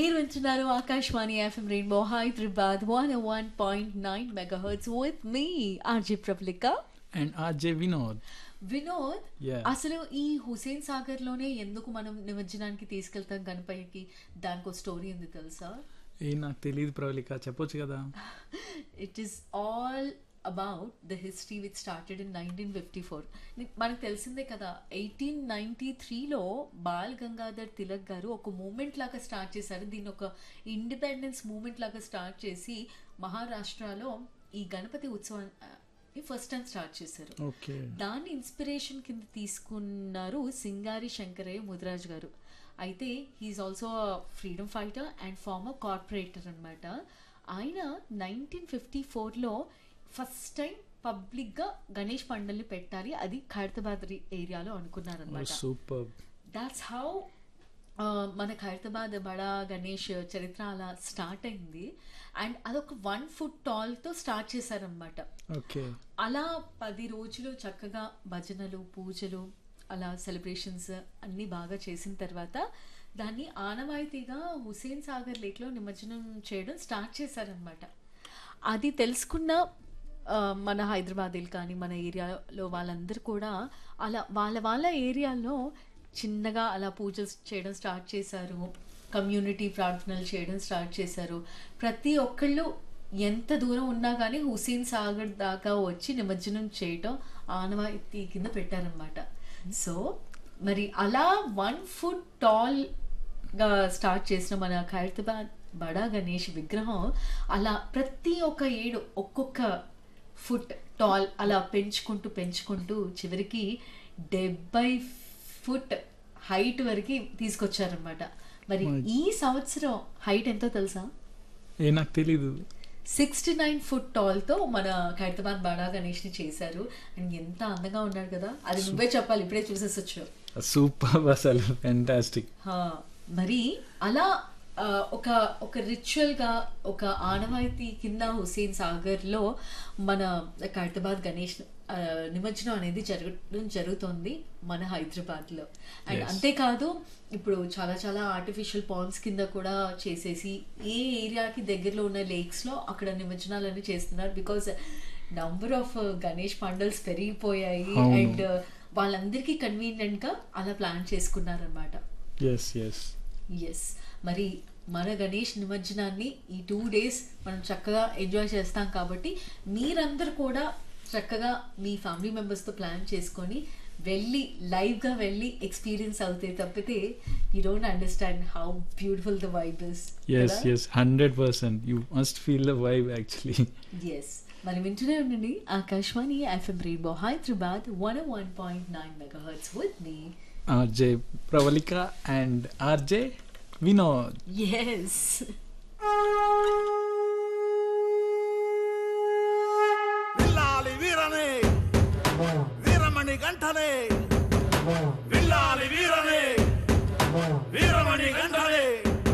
మీరు వింటున్నారు Akashvani FM rainbow Hyderabad one one point nine mega hertz with మీ RJ Prabalika and RJ Vinod Vinod Yeah. అసలు ఈ హుసేన్ సాగర్ లోనే ఎందుకు మనం నిమజ్జనానికి తీసుకెళ్తాం గణపయ్యకి దానికి ఒక స్టోరీ ఉంది తెలుసా ఏ నాకు తెలియదు ప్రవళిక చెప్పొచ్చు కదా it is all about the history which started in nineteen fifty four మనకు తెలిసిందే కదా ఎయిటీన్ నైన్టీ త్రీలో బాల్ గంగాధర్ తిలక్ గారు ఒక మూమెంట్ లాగా స్టార్ట్ చేశారు దీన్ని ఒక ఇండిపెండెన్స్ మూమెంట్ లాగా స్టార్ట్ చేసి మహారాష్ట్రలో ఈ గణపతి ఉత్సవాన్ని ఫస్ట్ టైం స్టార్ట్ చేశారు ఓకే దాన్ని ఇన్స్పిరేషన్ కింద తీసుకున్నారు సింగారి శంకరయ్య ముదిరాజ్ గారు అయితే he is also freedom fighter and former corporator అనమాట ఆయన నైన్టీన్ ఫిఫ్టీ ఫోర్లో ఫస్ట్ టైం పబ్లిక్గా గణేష్ పండుల్ని పెట్టాలి అది ఖైరతాబాద్ ఏరియాలో అనుకున్నారనమాట సూపర్ దాట్స్ హౌ మన ఖైరతాబాద్ బడా గణేష్ చరిత్ర అలా స్టార్ట్ అయింది అండ్ అదొక వన్ ఫుట్ టాల్తో స్టార్ట్ చేశారనమాట ఓకే అలా పది రోజులు చక్కగా భజనలు పూజలు అలా సెలబ్రేషన్స్ అన్నీ బాగా చేసిన తర్వాత దాన్ని ఆనవాయితీగా హుసేన్ సాగర్ లేక్లో నిమజ్జనం చేయడం స్టార్ట్ చేశారనమాట అది తెలుసుకున్న ఆ, మన హైదరాబాదీలు కానీ మన ఏరియాలో వాళ్ళందరూ కూడా అలా వాళ్ళ వాళ్ళ ఏరియాలో చిన్నగా అలా పూజలు చేయడం స్టార్ట్ చేశారు కమ్యూనిటీ ప్రార్థనలు చేయడం స్టార్ట్ చేశారు ప్రతి ఒక్కళ్ళు ఎంత దూరం ఉన్నా కానీ హుసేన్ సాగర్ దాకా వచ్చి నిమజ్జనం చేయటం ఆనవాయితీ కింద పెట్టారనమాట సో మరి అలా వన్ ఫుట్ టాల్ గా స్టార్ట్ చేసిన మన ఖైరతాబాద్ బడా గణేష్ విగ్రహం అలా ప్రతి ఒక్క ఏడు ఒక్కొక్క ఫుట్ టాల్ అలా పెంచుకుంటూ పెంచుకుంటూ చివరికి డెబ్బై ఫుట్ హైట్ వరకు తీసుకొచ్చారనమాట మరి ఈ సంవత్సరం హైట్ ఎంతో తెలుసా ఏ నాకు తెలీదు సిక్స్టీ నైన్ ఫుట్ టాల్తో మన ఖైరతాబాద్ బడా గణేష్ని చేశారు అండ్ ఎంత అందంగా ఉన్నాడు కదా అది నువ్వే చెప్పాలి ఇప్పుడే చూసేసొచ్చు సూపర్ అసలు ఫెంటాస్టిక్ హా, మరి అలా ఆ, ఒక ఒక రిచువల్గా ఒక ఆనవాయితీ కింద హుసేన్ సాగర్లో మన ఖైరతాబాద్ గణేష్ ఆ, నిమజ్జనం అనేది జరగడం జరుగుతోంది మన హైదరాబాద్లో అండ్ Yes. అంతేకాదు ఇప్పుడు చాలా చాలా ఆర్టిఫిషియల్ పాండ్స్ కింద కూడా చేసేసి ఏ ఏరియాకి దగ్గరలో ఉన్న లేక్స్లో అక్కడ నిమజ్జనాలన్నీ చేస్తున్నారు because number of Ganesh pandals పెరిగిపోయాయి అవును. అండ్ వాళ్ళందరికీ కన్వీనియంట్గా అలా ప్లాన్ చేసుకున్నారనమాట ఎస్ ఎస్ ఎస్ మరి మన గణేష్ నిమజ్జనాన్ని ఈ టూ డేస్ మనం చక్కగా ఎంజాయ్ చేస్తాం కాబట్టి మీరందరూ కూడా చక్కగా మీ ఫ్యామిలీ మెంబర్స్తో ప్లాన్ చేసుకొని వెళ్ళి లైవ్గా వెళ్ళి ఎక్స్పీరియన్స్ అవుతే తప్పితే you don't understand how beautiful the vibe is yes yes hundred percent you must feel the vibe actually yes మరి వింటూనే ఉండండి Akashvani FM rainbow Hyderabad one one point nine mega hertz with మీ RJ Pravalika and RJ Vinod yes విల్లాలి వీరనే వీరమణి గంటనే విల్లాలి వీరనే వీరమణి గంట